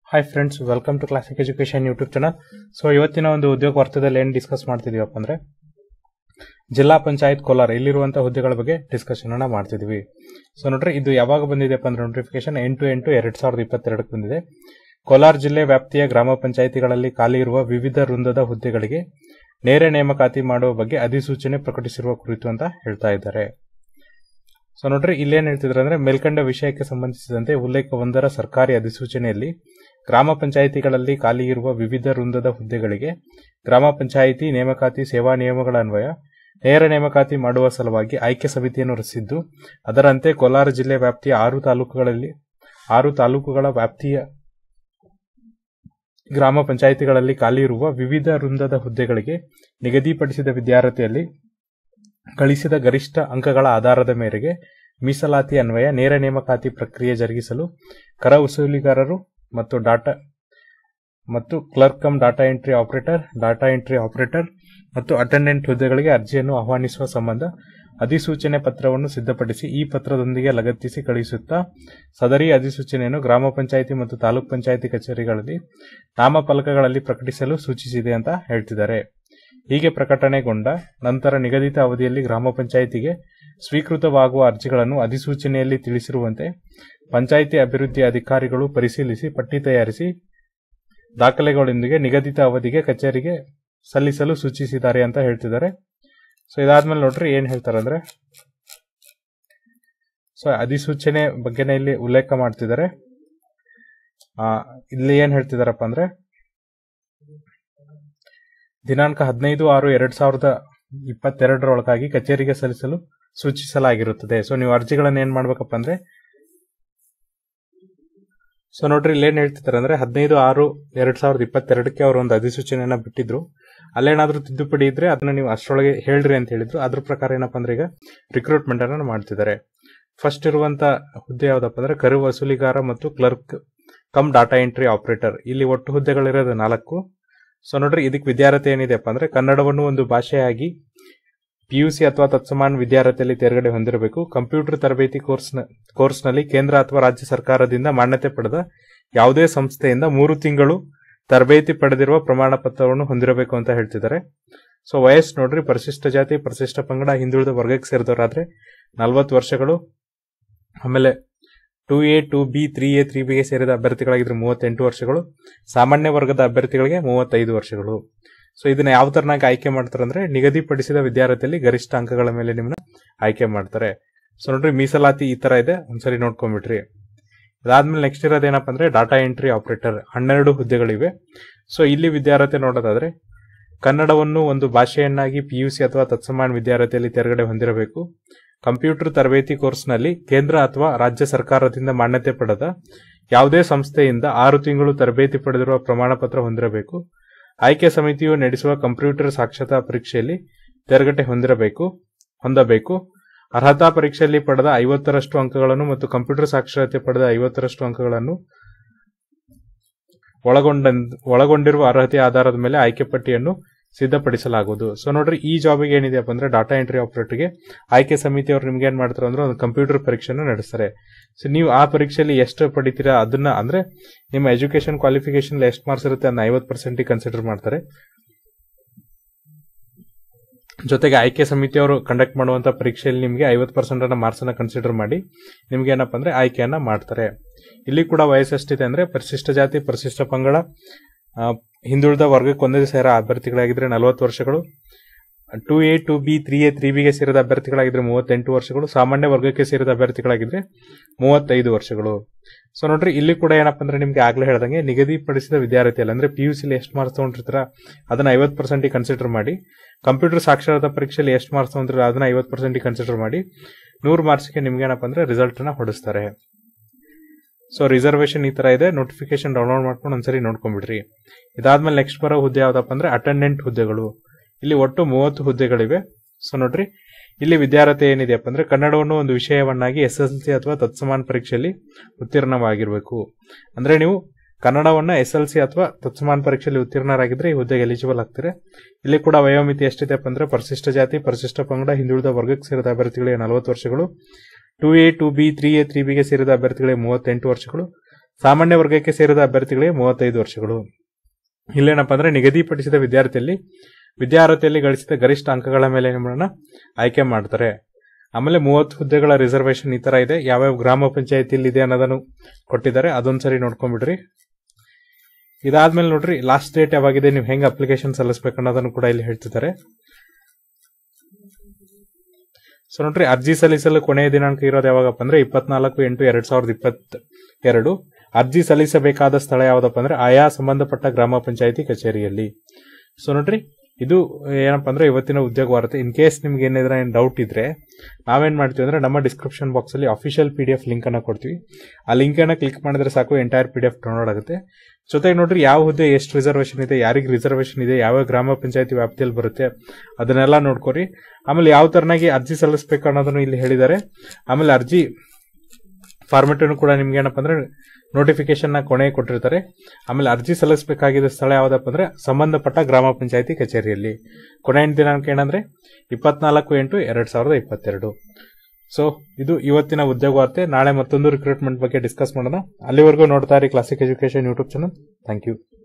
hi friends welcome to classic education YouTube channel so ಇವತ್ತಿನ ಒಂದು ಉದ್ಯೋಗ ವಾರ್ತೆದಲ್ಲಿ ಏನು ಡಿಸ್ಕಸ್ ಮಾಡ್ತಿದೀವಪ್ಪ ಅಂದ್ರೆ ಜಿಲ್ಲಾ ಪಂಚಾಯತ್ ಕೋಲಾರ ಇಲ್ಲಿರುವಂತಹ ಹುದ್ದೆಗಳ ಬಗ್ಗೆ ಡಿಸ್ಕಷನ್ ಅನ್ನ ಮಾಡ್ತಿದ್ವಿ ಸೊ ನೋಡ್ರಿ ಇದು ಯಾವಾಗ ಬಂದಿದೆಪ್ಪ ಅಂದ್ರೆ ನೋಟಿಫಿಕೇಶನ್ ಎಂಟು ಎಂಟು ಎರಡ್ ಸಾವಿರದ ಇಪ್ಪತ್ತೆರಡಕ್ಕೆ ಬಂದಿದೆ ಕೋಲಾರ ಜಿಲ್ಲೆ ವ್ಯಾಪ್ತಿಯ ಗ್ರಾಮ ಪಂಚಾಯಿತಿಗಳಲ್ಲಿ ಖಾಲಿ ಇರುವ ವಿವಿಧ ವೃಂದದ ಹುದ್ದೆಗಳಿಗೆ ನೇರ ನೇಮಕಾತಿ ಮಾಡುವ ಬಗ್ಗೆ ಅಧಿಸೂಚನೆ ಪ್ರಕಟಿಸಿರುವ ಕುರಿತು ಅಂತ ಹೇಳ್ತಾ ಇದ್ದಾರೆ ಸೊ ನೋಡ್ರಿ ಇಲ್ಲೇನ್ ಹೇಳ್ತಿದ್ರೆ ಅಂದ್ರೆ ಮೇಲ್ಕಂಡ ವಿಷಯಕ್ಕೆ ಸಂಬಂಧಿಸಿದಂತೆ ಉಲ್ಲೇಖ ಒಂದರ ಸರ್ಕಾರಿ ಅಧಿಸೂಚನೆಯಲ್ಲಿ ಗ್ರಾಮ ಪಂಚಾಯಿತಿಗಳಲ್ಲಿ ಖಾಲಿ ಇರುವ ವಿವಿಧ ವೃಂದದ ಹುದ್ದೆಗಳಿಗೆ ಗ್ರಾಮ ಪಂಚಾಯಿತಿ ನೇಮಕಾತಿ ಸೇವಾ ನಿಯಮಗಳ ಅನ್ವಯ ನೇರ ನೇಮಕಾತಿ ಮಾಡುವ ಸಲುವಾಗಿ ಆಯ್ಕೆ ಸಮಿತಿಯನ್ನು ರಚಿಸಿದ್ದು ಅದರಂತೆ ಕೋಲಾರ ಜಿಲ್ಲೆ ವ್ಯಾಪ್ತಿಯ ಆರು ತಾಲೂಕುಗಳಲ್ಲಿ ಆರು ತಾಲೂಕುಗಳ ವ್ಯಾಪ್ತಿಯ ಗ್ರಾಮ ಪಂಚಾಯಿತಿಗಳಲ್ಲಿ ಖಾಲಿ ಇರುವ ವಿವಿಧ ವೃಂದದ ಹುದ್ದೆಗಳಿಗೆ ನಿಗದಿಪಡಿಸಿದ ವಿದ್ಯಾರ್ಥಿಯಲ್ಲಿ ಗಳಿಸಿದ ಗರಿಷ್ಠ ಅಂಕಗಳ ಆಧಾರದ ಮೇರೆಗೆ ಮೀಸಲಾತಿ ಅನ್ವಯ ನೇರ ನೇಮಕಾತಿ ಪ್ರಕ್ರಿಯೆ ಜರುಗಿಸಲು ಕರ ವಸೂಲಿಗಾರರು ಮತ್ತು ಡಾಟಾ ಮತ್ತು clerk cum data entry operator data entry operator ಮತ್ತು ಅಟೆಂಡೆಂಟ್ ಹುದ್ದೆಗಳಿಗೆ ಅರ್ಜಿಯನ್ನು ಆಹ್ವಾನಿಸುವ ಸಂಬಂಧ ಅಧಿಸೂಚನೆ ಪತ್ರವನ್ನು ಸಿದ್ಧಪಡಿಸಿ ಈ ಪತ್ರದೊಂದಿಗೆ ಲಗತ್ತಿಸಿ ಕಳುಹಿಸುತ್ತಾ ಸದರಿ ಅಧಿಸೂಚನೆಯನ್ನು ಗ್ರಾಮ ಪಂಚಾಯಿತಿ ಮತ್ತು ತಾಲೂಕ್ ಪಂಚಾಯಿತಿ ಕಚೇರಿಗಳಲ್ಲಿ ನಾಮಫಲಕಗಳಲ್ಲಿ ಪ್ರಕಟಿಸಲು ಸೂಚಿಸಿದೆ ಅಂತ ಹೇಳ್ತಿದ್ದಾರೆ ಹೀಗೆ ಪ್ರಕಟಣೆಗೊಂಡ ನಂತರ ನಿಗದಿತ ಅವಧಿಯಲ್ಲಿ ಗ್ರಾಮ ಪಂಚಾಯಿತಿಗೆ ಸ್ವೀಕೃತವಾಗುವ ಅರ್ಜಿಗಳನ್ನು ಅಧಿಸೂಚನೆಯಲ್ಲಿ ತಿಳಿಸಿರುವಂತೆ ಪಂಚಾಯಿತಿ ಅಭಿವೃದ್ಧಿ ಅಧಿಕಾರಿಗಳು ಪರಿಶೀಲಿಸಿ ಪಟ್ಟಿ ತಯಾರಿಸಿ ದಾಖಲೆಗಳೊಂದಿಗೆ ನಿಗದಿತ ಅವಧಿಗೆ ಕಚೇರಿಗೆ ಸಲ್ಲಿಸಲು ಸೂಚಿಸಿದ್ದಾರೆ ಅಂತ ಹೇಳ್ತಿದ್ದಾರೆ ಸೊ ಇದಾದ್ಮೇಲೆ ನೋಡ್ರಿ ಏನ್ ಹೇಳ್ತಾರೆ ಅಂದ್ರೆ ಸೊ ಅಧಿಸೂಚನೆ ಬಗ್ಗೆನೇ ಇಲ್ಲಿ ಉಲ್ಲೇಖ ಮಾಡ್ತಿದ್ದಾರೆ ಆ, ಇಲ್ಲಿ ಏನ್ ಹೇಳ್ತಿದಾರಪ್ಪ ಅಂದ್ರೆ ದಿನಾಂಕ ಹದಿನೈದು ಆರು ಎರಡ್ ಸಾವಿರದ ಇಪ್ಪತ್ತೆರಡರೊಳಗಾಗಿ ಕಚೇರಿಗೆ ಸಲ್ಲಿಸಲು ಸೂಚಿಸಲಾಗಿರುತ್ತದೆ ಸೊ ನೀವು ಅರ್ಜಿಗಳನ್ನ ಏನ್ ಮಾಡ್ಬೇಕಪ್ಪ ಅಂದ್ರೆ ಸೊ ನೋಡ್ರಿ ಇಲ್ಲಿ ಏನ್ ಹೇಳ್ತಿದ್ದಾರೆ ಅಂದ್ರೆ ಹದಿನೈದು ಆರು ಎರಡ್ ಸಾವಿರದ ಇಪ್ಪತ್ತೆರಡಕ್ಕೆ ಅವರು ಒಂದು ಅಧಿಸೂಚನೆಯನ್ನ ಬಿಟ್ಟಿದ್ರು ಅಲ್ಲೇನಾದ್ರೂ ತಿದ್ದುಪಡಿ ಇದ್ರೆ ಅದನ್ನ ನೀವು ಅಷ್ಟರೊಳಗೆ ಹೇಳ್ರಿ ಅಂತ ಹೇಳಿದ್ರು ಅದ್ರ ಪ್ರಕಾರ ಏನಪ್ಪಾ ಅಂದ್ರೆ ಈಗ ರಿಕ್ರೂಟ್ಮೆಂಟ್ ಅನ್ನ ಮಾಡ್ತಿದ್ದಾರೆ ಫಸ್ಟ್ ಇರುವಂತ ಹುದ್ದೆ ಯಾವ್ದಪ್ಪ ಅಂದ್ರೆ ಕರು ವಸೂಲಿಗಾರ ಮತ್ತು clerk cum data entry operator ಇಲ್ಲಿ ಒಟ್ಟು ಹುದ್ದೆಗಳಿರೋದು ನಾಲ್ಕು ಸೊ ನೋಡ್ರಿ ಇದಕ್ಕೆ ವಿದ್ಯಾರ್ಥಿ ಏನಿದೆಪ್ಪ ಅಂದ್ರೆ ಕನ್ನಡವನ್ನು ಒಂದು ಭಾಷೆಯಾಗಿ ಪಿಯುಸಿ ಅಥವಾ ತತ್ಸಮಾನ ವಿದ್ಯಾರ್ಥಿಯಲ್ಲಿ ತೇರ್ಗಡೆ ಹೊಂದಿರಬೇಕು ಕಂಪ್ಯೂಟರ್ ತರಬೇತಿ ಕೋರ್ಸ್ನ ಕೋರ್ಸ್ನಲ್ಲಿ ಕೇಂದ್ರ ಅಥವಾ ರಾಜ್ಯ ಸರ್ಕಾರದಿಂದ ಮಾನ್ಯತೆ ಪಡೆದ ಯಾವುದೇ ಸಂಸ್ಥೆಯಿಂದ ಮೂರು ತಿಂಗಳು ತರಬೇತಿ ಪಡೆದಿರುವ ಪ್ರಮಾಣ ಪತ್ರವನ್ನು ಹೊಂದಿರಬೇಕು ಅಂತ ಹೇಳ್ತಿದ್ದಾರೆ ಸೊ ವಯಸ್ಸು ನೋಡ್ರಿ ಪರಿಶಿಷ್ಟ ಜಾತಿ ಪರಿಶಿಷ್ಟ ಪಂಗಡ ಹಿಂದುಳಿದ ವರ್ಗಕ್ಕೆ ಸೇರಿದವರಾದ್ರೆ ನಲವತ್ತು ವರ್ಷಗಳು ಆಮೇಲೆ two A two B three A three ಬಿಗೆ ಸೇರಿದ ಅಭ್ಯರ್ಥಿಗಳಾಗಿದ್ರೆ ಮೂವತ್ತೆಂಟು ವರ್ಷಗಳು ಸಾಮಾನ್ಯ ವರ್ಗದ ಅಭ್ಯರ್ಥಿಗಳಿಗೆ ಮೂವತ್ತೈದು ವರ್ಷಗಳು ಸೊ ಇದನ್ನ ಯಾವ ತರನಾಗಿ ಆಯ್ಕೆ ಮಾಡ್ತಾರೆ ಅಂದ್ರೆ ನಿಗದಿಪಡಿಸಿದ ವಿದ್ಯಾರ್ಥಿಯಲ್ಲಿ ಗರಿಷ್ಠ ಅಂಕಗಳ ಮೇಲೆ ನಿಮ್ಮನ್ನ ಆಯ್ಕೆ ಮಾಡ್ತಾರೆ ಸೊ ನೋಡ್ರಿ ಮೀಸಲಾತಿ ಈ ತರ ಇದೆ ಒಂದ್ಸರಿ ನೋಡ್ಕೊಂಡ್ಬಿಟ್ರಿ ಅದಾದ್ಮೇಲೆ ನೆಕ್ಸ್ಟ್ ಇರೋದೇನಪ್ಪ ಅಂದ್ರೆ ಡಾಟಾ ಎಂಟ್ರಿ ಆಪರೇಟರ್ ಹನ್ನೆರಡು ಹುದ್ದೆಗಳಿವೆ ಸೊ ಇಲ್ಲಿ ವಿದ್ಯಾರ್ಥಿ ನೋಡೋದಾದ್ರೆ ಕನ್ನಡವನ್ನು ಒಂದು ಭಾಷೆಯನ್ನಾಗಿ ಪಿಯುಸಿ ಅಥವಾ ತತ್ಸಮಾನ ವಿದ್ಯಾರ್ಥಿಯಲ್ಲಿ ತೆರಗಡೆ ಹೊಂದಿರಬೇಕು ಕಂಪ್ಯೂಟರ್ ತರಬೇತಿ ಕೋರ್ಸ್ನಲ್ಲಿ ಕೇಂದ್ರ ಅಥವಾ ರಾಜ್ಯ ಸರ್ಕಾರದಿಂದ ಮಾನ್ಯತೆ ಪಡೆದ ಯಾವುದೇ ಸಂಸ್ಥೆಯಿಂದ ಆರು ತಿಂಗಳು ತರಬೇತಿ ಪಡೆದಿರುವ ಪ್ರಮಾಣ ಪತ್ರ ಹೊಂದಿರಬೇಕು ಆಯ್ಕೆ ಸಮಿತಿಯು ನಡೆಸುವ ಕಂಪ್ಯೂಟರ್ ಸಾಕ್ಷರತಾ ಪರೀಕ್ಷೆಯಲ್ಲಿ ತೆರಗಡೆ ಹೊಂದಿರಬೇಕು ಹೊಂದಬೇಕು ಅರ್ಹತಾ ಪರೀಕ್ಷೆಯಲ್ಲಿ ಪಡೆದ ಐವತ್ತರಷ್ಟು ಅಂಕಗಳನ್ನು ಮತ್ತು ಕಂಪ್ಯೂಟರ್ ಸಾಕ್ಷರತೆ ಪಡೆದ ಐವತ್ತರಷ್ಟು ಅಂಕಗಳನ್ನು ಒಳಗೊಂಡ ಒಳಗೊಂಡಿರುವ ಅರ್ಹತೆ ಆಧಾರದ ಮೇಲೆ ಆಯ್ಕೆ ಪಟ್ಟಿಯನ್ನು ಸಿದ್ಧಪಡಿಸಲಾಗುವುದು ಸೊ ನೋಡ್ರಿ ಈ ಜಾಬಿಗೆ ಏನಿದೆಯಪ್ಪ ಅಂದ್ರೆ ಡಾಟಾ ಎಂಟ್ರಿ ಆಪರೇಟರ್ಗೆ ಆಯ್ಕೆ ಸಮಿತಿಯವರು ನಿಮ್ಗೆ ಏನ್ ಮಾಡ್ತಾರೆ ಅಂದ್ರೆ ಒಂದು ಕಂಪ್ಯೂಟರ್ ಪರೀಕ್ಷೆಯನ್ನು ನಡೆಸ್ತಾರೆ ಸೊ ನೀವು ಆ ಪರೀಕ್ಷೆಯಲ್ಲಿ ಎಷ್ಟು ಪಡಿತೀರಾ ಅದನ್ನ ಅಂದ್ರೆ ನಿಮ್ಮ ಎಜುಕೇಶನ್ ಕ್ವಾಲಿಫಿಕೇಶನ್ ಎಷ್ಟು ಮಾರ್ಕ್ಸ್ ಇರುತ್ತೆ ಅದನ್ನ ಐವತ್ತು ಪರ್ಸೆಂಟ್ ಕನ್ಸಿಡರ್ ಮಾಡ್ತಾರೆ ಜೊತೆಗೆ ಆಯ್ಕೆ ಸಮಿತಿಯವರು ಕಂಡಕ್ಟ್ ಮಾಡುವಂತ ಪರೀಕ್ಷೆಯಲ್ಲಿ ನಿಮಗೆ ಐವತ್ತು ಪರ್ಸೆಂಟ್ ಅನ್ನ ಮಾರ್ಕ್ಸ್ ಅನ್ನ ಕನ್ಸಿಡರ್ ಮಾಡಿ ನಿಮ್ಗೆ ಏನಪ್ಪ ಅಂದ್ರೆ ಆಯ್ಕೆಯನ್ನ ಮಾಡ್ತಾರೆ ಇಲ್ಲಿ ಕೂಡ ವಯಸ್ಸು ಎಷ್ಟಿದೆ ಅಂದ್ರೆ ಪರಿಶಿಷ್ಟ ಜಾತಿ ಪರಿಶಿಷ್ಟ ಪಂಗಡ ಆ, ಹಿಂದುಳಿದ ವರ್ಗಕ್ಕೆ ಒಂದೇ ಸೇರ ಅಭ್ಯರ್ಥಿಗಳಾಗಿದ್ರೆ ನಲವತ್ತು ವರ್ಷಗಳು two A two B three A three ಬಿಗೆ ಸೇರಿದ ಅಭ್ಯರ್ಥಿಗಳಾಗಿದ್ರೆ ಮೂವತ್ತೆಂಟು ವರ್ಷಗಳು ಸಾಮಾನ್ಯ ವರ್ಗಕ್ಕೆ ಸೇರಿದ ಅಭ್ಯರ್ಥಿಗಳಾಗಿದ್ರೆ ಮೂವತ್ತೈದು ವರ್ಷಗಳು ಸೊ ನೋಡ್ರಿ ಇಲ್ಲಿ ಕೂಡ ಏನಪ್ಪ ಅಂದ್ರೆ ನಿಮ್ಗೆ ಆಗ್ಲೇ ಹೇಳ್ದಂಗೆ ನಿಗದಿಪಡಿಸಿದ ವಿದ್ಯಾರ್ಥಿಯಲ್ಲಿ ಅಂದ್ರೆ ಪಿ ಯು ಸಿಲಿ ಎಷ್ಟು ಮಾರ್ಕ್ಸ್ ತಗೊಂಡಿರ್ತಾರ ಅದನ್ನ ಐವತ್ತು ಪರ್ಸೆಂಟ್ ಕನ್ಸಿಡರ್ ಮಾಡಿ ಕಂಪ್ಯೂಟರ್ ಸಾಕ್ಷರತಾ ಪರೀಕ್ಷೆಯಲ್ಲಿ ಎಷ್ಟು ಮಾರ್ಕ್ಸ್ ತಗೊಂಡ್ರೆ ಅದನ್ನ ಐವತ್ತು ಪರ್ಸೆಂಟ್ ಕನ್ಸಿಡರ್ ಮಾಡಿ ನೂರು ಮಾರ್ಕ್ಸ್ಗೆ ನಿಮ್ಗೆ ಏನಪ್ಪ ಅಂದ್ರೆ ರಿಸಲ್ಟ್ ನ ಹೊಡಿಸ್ತಾರೆ ಸೊ ರಿಸರ್ವೇಶನ್ ಈ ತರ ಇದೆ ನೋಟಿಫಿಕೇಶನ್ ಡೌನ್ಲೋಡ್ ಮಾಡ್ಕೊಂಡು ಒಂದ್ಸರಿ ನೋಡ್ಕೊಂಡ್ಬಿಡ್ರಿ ಇದಾದ್ಮೇಲೆ ನೆಕ್ಸ್ಟ್ ಬರೋ ಹುದ್ದೆ ಯಾವ್ದಪ್ಪ ಅಂದ್ರೆ ಅಟೆಂಡೆಂಟ್ ಹುದ್ದೆಗಳು ಇಲ್ಲಿ ಒಟ್ಟು ಮೂವತ್ತು ಹುದ್ದೆಗಳಿವೆ ಸೊ ನೋಡ್ರಿ ಇಲ್ಲಿ ವಿದ್ಯಾರ್ಥಿ ಏನಿದೆಯಪ್ಪ ಅಂದ್ರೆ ಕನ್ನಡವನ್ನು ಒಂದು ವಿಷಯವನ್ನಾಗಿ ಎಸ್ ಎಸ್ ಎಲ್ ಸಿ ಅಥವಾ ತತ್ಸಮಾನ ಪರೀಕ್ಷೆಯಲ್ಲಿ ಉತ್ತೀರ್ಣವಾಗಿರಬೇಕು ಅಂದ್ರೆ ನೀವು ಕನ್ನಡವನ್ನ ಎಸ್ ಎಲ್ ಸಿ ಅಥವಾ ತತ್ಸಮಾನ ಪರೀಕ್ಷೆಯಲ್ಲಿ ಉತ್ತೀರ್ಣರಾಗಿದ್ರೆ ಈ ಹುದ್ದೆಗೆ ಎಲಿಜಿಬಲ್ ಆಗ್ತಾರೆ ಇಲ್ಲಿ ಕೂಡ ವಯೋಮಿತಿ ಎಷ್ಟಿದೆಪ್ಪ ಅಂದ್ರೆ ಪರಿಶಿಷ್ಟ ಜಾತಿ ಪರಿಶಿಷ್ಟ ಪಂಗಡ ಹಿಂದುಳಿದ ವರ್ಗಕ್ಕೆ ಸೇರಿದ ಅಭ್ಯರ್ಥಿಗಳಿಗೆ ನಲವತ್ತು ವರ್ಷಗಳು two A two B three A three ಬಿಗೆ ಸೇರಿದ ಅಭ್ಯರ್ಥಿಗಳಿಗೆ ಮೂವತ್ತೆಂಟು ವರ್ಷಗಳು ಸಾಮಾನ್ಯ ವರ್ಗಕ್ಕೆ ಸೇರಿದ ಅಭ್ಯರ್ಥಿಗಳಿಗೆ ಮೂವತ್ತೈದು ವರ್ಷಗಳು ಇಲ್ಲೇನಪ್ಪ ಅಂದ್ರೆ ನಿಗದಿಪಡಿಸಿದ ವಿದ್ಯಾರ್ಥಿಯಲ್ಲಿ ವಿದ್ಯಾರ್ಹತೆಯಲ್ಲಿ ಗಳಿಸಿದ ಗರಿಷ್ಠ ಅಂಕಗಳ ಮೇಲೆ ನಿಮ್ಮನ್ನ ಆಯ್ಕೆ ಮಾಡ್ತಾರೆ ಆಮೇಲೆ ಮೂವತ್ತು ಹುದ್ದೆಗಳ ರಿಸರ್ವೇಶನ್ ಈ ತರ ಇದೆ ಯಾವ್ಯಾವ ಗ್ರಾಮ ಪಂಚಾಯತಿಯಲ್ಲಿ ಇದೆ ಅನ್ನೋದನ್ನು ಕೊಟ್ಟಿದ್ದಾರೆ ಅದೊಂದ್ಸರಿ ನೋಡ್ಕೊಂಡ್ಬಿಡ್ರಿ ಇದಾದ್ಮೇಲೆ ನೋಡ್ರಿ ಲಾಸ್ಟ್ ಡೇಟ್ ಯಾವಾಗಿದೆ ನೀವು ಹೆಂಗ್ ಅಪ್ಲಿಕೇಶನ್ ಸಲ್ಲಿಸಬೇಕು ಅನ್ನೋದನ್ನು ಕೂಡ ಇಲ್ಲಿ ಹೇಳ್ತಿದ್ದಾರೆ ಸೊ ನೋಡ್ರಿ ಅರ್ಜಿ ಸಲ್ಲಿಸಲು ಕೊನೆಯ ದಿನಾಂಕ ಇರೋದು ಯಾವಾಗಪ್ಪ ಅಂದ್ರೆ ಇಪ್ಪತ್ನಾಲ್ಕು ಎಂಟು ಎರಡ್ ಸಾವಿರದ ಇಪ್ಪತ್ ಎರಡು ಅರ್ಜಿ ಸಲ್ಲಿಸಬೇಕಾದ ಸ್ಥಳ ಯಾವ್ದಪ್ಪ ಅಂದ್ರೆ ಆಯಾ ಸಂಬಂಧಪಟ್ಟ ಗ್ರಾಮ ಪಂಚಾಯತಿ ಕಚೇರಿಯಲ್ಲಿ ಸೊ ನೋಡ್ರಿ ಇದು ಏನಪ್ಪ ಅಂದ್ರೆ ಇವತ್ತಿನ ಉದ್ಯೋಗ ವಾರ್ತೆ ಇನ್ ಕೇಸ್ ನಿಮ್ಗೆ ಏನಿದ್ರೆ ಏನು ಡೌಟ್ ಇದ್ರೆ ನಾವೇನ್ ಮಾಡ್ತೀವಿ ಅಂದ್ರೆ ನಮ್ಮ ಡಿಸ್ಕ್ರಿಪ್ಷನ್ ಬಾಕ್ಸ್ ಅಲ್ಲಿ official P D F link ಅನ್ನ ಕೊಡ್ತೀವಿ ಆ ಲಿಂಕ್ ಅನ್ನ ಕ್ಲಿಕ್ ಮಾಡಿದ್ರೆ ಸಾಕು entire P D F download ಆಗುತ್ತೆ ಜೊತೆಗೆ ನೋಡ್ರಿ ಯಾವ ಹುದ್ದೆ ಎಷ್ಟು ರಿಸರ್ವೇಶನ್ ಇದೆ ಯಾರಿಗೆ ರಿಸರ್ವೇಶನ್ ಇದೆ ಯಾವ ಗ್ರಾಮ ಪಂಚಾಯತಿ ವ್ಯಾಪ್ತಿಯಲ್ಲಿ ಬರುತ್ತೆ ಅದನ್ನೆಲ್ಲ ನೋಡ್ಕೊರಿ ಆಮೇಲೆ ಯಾವ ತರನಾಗಿ ಅರ್ಜಿ ಸಲ್ಲಿಸಬೇಕು ಅನ್ನೋದನ್ನು ಇಲ್ಲಿ ಹೇಳಿದ್ದಾರೆ ಆಮೇಲೆ ಅರ್ಜಿ ಫಾರ್ಮೆಟ್ ಕೂಡ ನಿಮ್ಗೆ ಏನಪ್ಪ ಅಂದ್ರೆ ನೋಟಿಫಿಕೇಶನ್ ನ ಕೊನೆಗೆ ಕೊಟ್ಟಿರ್ತಾರೆ ಆಮೇಲೆ ಅರ್ಜಿ ಸಲ್ಲಿಸಬೇಕಾಗಿದ್ದ ಸ್ಥಳ ಯಾವ್ದಪ್ಪ ಅಂದ್ರೆ ಸಂಬಂಧಪಟ್ಟ ಗ್ರಾಮ ಪಂಚಾಯತಿ ಕಚೇರಿಯಲ್ಲಿ ಕೊನೆಯ ದಿನಾಂಕ ಏನಂದ್ರೆ ಇಪ್ಪತ್ನಾಲ್ಕು ಎಂಟು ಎರಡ್ ಸಾವಿರದ ಇಪ್ಪತ್ತೆರಡು ಸೊ ಇದು ಇವತ್ತಿನ ಉದ್ಯೋಗ ವಾರ್ತೆ ನಾಳೆ ಮತ್ತೊಂದು ರಿಕ್ರೂಟ್ಮೆಂಟ್ ಬಗ್ಗೆ ಡಿಸ್ಕಸ್ ಮಾಡೋಣ ಅಲ್ಲಿವರೆಗೂ ನೋಡ್ತಾ ಇರಿ Classic education YouTube channel thank you